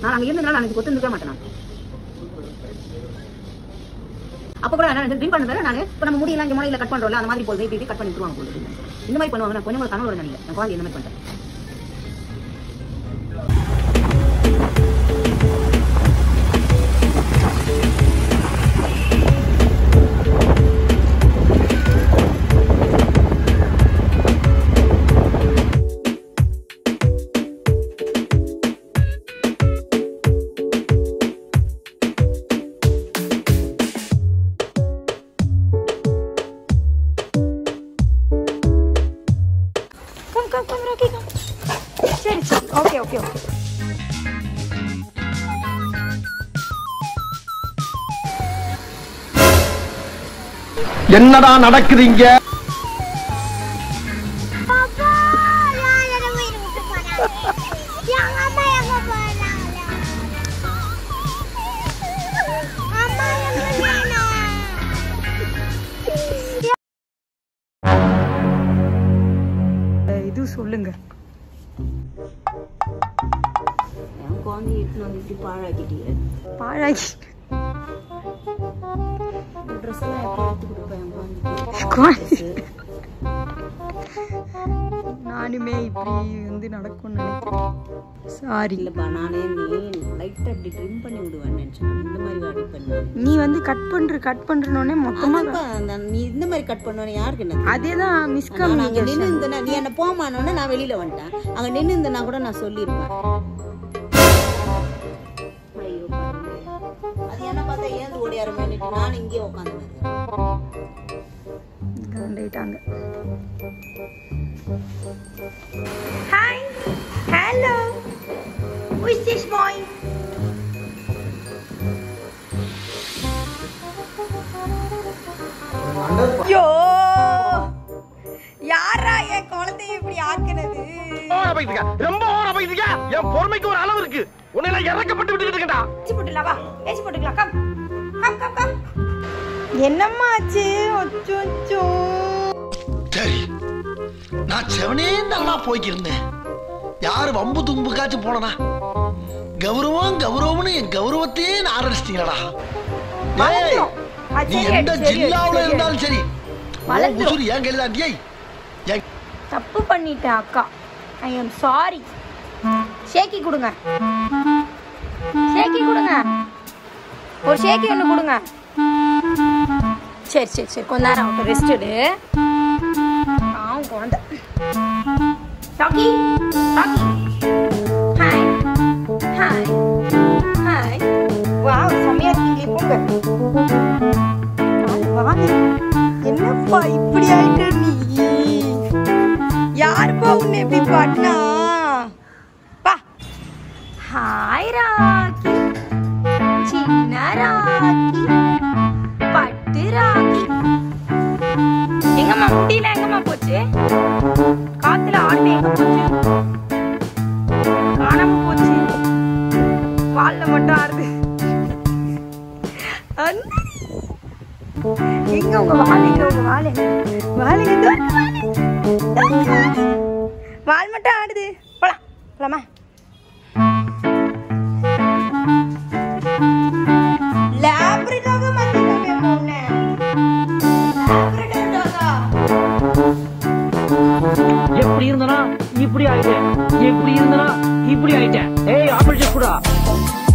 நான் அங்க இருந்ததுனால நான் இதுக்கு ஒத்து நிற்க மாட்டேன் நான் அப்ப கூட நான் ட்ரிங்க் பண்ணதால நான் இப்ப நம்ம முடியெல்லாம் இங்க முனையில கட் பண்றோம்ல அந்த மாதிரி போய் இப்படி கட் பண்ணி விட்டுருவாங்க போல இருக்கு. இந்த மாதிரி பண்ணுவாங்க நான் கொஞ்சம் கூட கனவு நினைக்கல என் குழந்தை இந்த மாதிரி பண்ணிட்டேன் come come come Rocky come சரி சரி ஓகே ஓகே ஓகே என்னடா நடக்குது இங்க அப்பா நான் என்ன வீடு விட்டு போறாங்க எங்க அம்மா எங்க போறாங்க அம்மா எங்க வேணும் இது சொல்லுங்க என் குழந்தைய எடுத்துன்னு வந்து இப்படி பாழாக்கிட்டீங்க பாழாகி ட்ரெஸ் எல்லாம் எப்படி எடுத்து கொடுப்பேன் என் குழந்தைக்கு குழந்தை. நானுமே இப்படி வந்து நடக்கும்னு நினைக்கிறேன் சாரி இல்லப்பா நானே நீ லைட்டா இப்படி ட்ரிம் பண்ணி விடுவேன்னு நினைச்சேன் இந்த மாதிரி வாடி பண்ணுவேன் நீ வந்து கட் பண்ற கட் பண்றனோடனே மொத்தமா அதான்ப்பா, நான் நீ இந்த மாதிரி கட் பண்ணுவேன்னு யாருக்கு என்ன தெரியும்? அதேதான் நான் அங்க மிஸ்கம்யூனிகேஷன் நின்னு இருந்தேன்னா, நீ என்ன போமானோன்னு நான் வெளியில வந்துட்டேன் அங்க நின்னு இருந்தேன்னா கூட நான் சொல்லியிருப்பேன் ஐயோ, கடவுளே. அது என்ன பார்த்தா ஏந்து ஓடியாருமேன்னுட்டு நான் இங்கே உட்காந்து கண்டாயிட்டாங்க hi hello Who is this boy? ஐயோ யாரா என் குழந்தைய இப்படி ஆக்குனது ஓர பைத்துக்க ரொம்ப ஓர பைத்துக்க என் பொறுமைக்கு ஒரு அளவு இருக்கு உன்னை நான் இறக்கப்பட்டு விட்டுட்டு இருக்கேன்டா ஏசி போட்டுலாம் வா ஏசி போட்டுக்கலாம் கம் கம் கம் கம் என்னம்மா ஆச்சு அச்சோ அச்சோ சரி நான் செவனே நல்லா போய்க்கிருந்தேன் யாரு வம்பு தும்புக்காச்சும் போனனா கௌரவம் கௌரவம்னு என் கௌரவத்தையே நான் ஆரம்பிச்சிட்டீங்களா வளர்ந்துரும். ஆ, நீ சரி, எந்த சரி, ஜில்லாவுல சரி. இருந்தாலும் சரி வளர்ந்துரும். உசுறு என் கையில தான் ஏய் என் தப்பு பண்ணிட்டேன் அக்கா ஐ எம் சாரி ஷேக்கி கொடுங்க ஷேக்கி கொடுங்க ஒரு ஷேக்கி ஒன்று கொடுங்க சரி சரி சரி கொஞ்ச நேரம் ஆகட்டும் ரெஸ்ட் எடு ஆவும் குழந்தை doggy doggy hi hi hi wow செம்மையா இருக்கீங்களே போங்க வாங்க, வாங்க என்னப்பா இப்படி ஆயிட்ட நீ யாருப்பா உன்னை இப்படி பண்ணா பா ஹாய் ராக்கி சின்ன ராக்கி பட்டு ராக்கி எங்கம்மா முடியல எங்கம்மா போச்சு காத்துல ஆடுது எங்க போச்சு காணாம போச்சு வால்ல மட்டும் ஆடுது அந்த எங்க உங்க வால் எங்க உங்க வால் எங்க வால் எங்க இதோ வால். வால் மட்டும் ஆடுது போலாம் போலாமா லேப்ரிடாக மாத்திட்டோமே முன்ன லேப்ரிடாக எப்படி இருந்தனா இப்படி ஆயிட்டேன் எப்படி இருந்தனா இப்படி ஆயிட்டேன் ஏய் ஆப்பிள் கூட